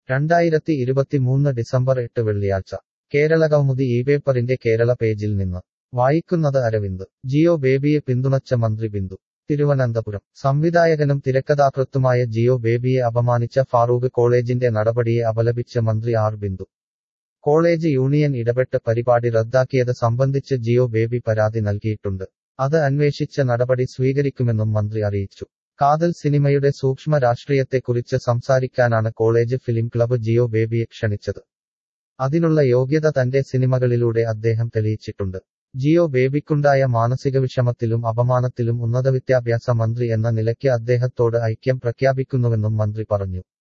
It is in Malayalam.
രണ്ടായിരത്തി ഇരുപത്തിമൂന്ന് ഡിസംബർ എട്ട് വെള്ളിയാഴ്ച കേരള കൗമുദി ഈ പേപ്പറിന്റെ കേരള പേജിൽ നിന്ന് വായിക്കുന്നത് അരവിന്ദ് ജിയോ ബേബിയെ പിന്തുണച്ച മന്ത്രി ബിന്ദു തിരുവനന്തപുരം സംവിധായകനും തിരക്കഥാകൃത്തുമായ ജിയോ ബേബിയെ അപമാനിച്ച ഫാറൂഖ് കോളേജിന്റെ നടപടിയെ അപലപിച്ച് മന്ത്രി ആർ ബിന്ദു കോളേജ് യൂണിയൻ ഇടപെട്ട് പരിപാടി റദ്ദാക്കിയത് സംബന്ധിച്ച് ജിയോ ബേബി പരാതി നൽകിയിട്ടുണ്ട് അത് അന്വേഷിച്ച നടപടി സ്വീകരിക്കുമെന്നും മന്ത്രി അറിയിച്ചു കാതൽ സിനിമയുടെ സൂക്ഷ്മ രാഷ്ട്രീയത്തെക്കുറിച്ച് സംസാരിക്കാനാണ് കോളേജ് ഫിലിം ക്ലബ്ബ് ജിയോ ബേബിയെ ക്ഷണിച്ചത് അതിനുള്ള യോഗ്യത തന്റെ സിനിമകളിലൂടെ അദ്ദേഹം തെളിയിച്ചിട്ടുണ്ട് ജിയോ ബേബിക്കുണ്ടായ മാനസിക വിഷമത്തിലും അപമാനത്തിലും ഉന്നതവിദ്യാഭ്യാസ മന്ത്രി എന്ന നിലയ്ക്ക് അദ്ദേഹത്തോട് ഐക്യം പ്രഖ്യാപിക്കുന്നുവെന്നും മന്ത്രി പറഞ്ഞു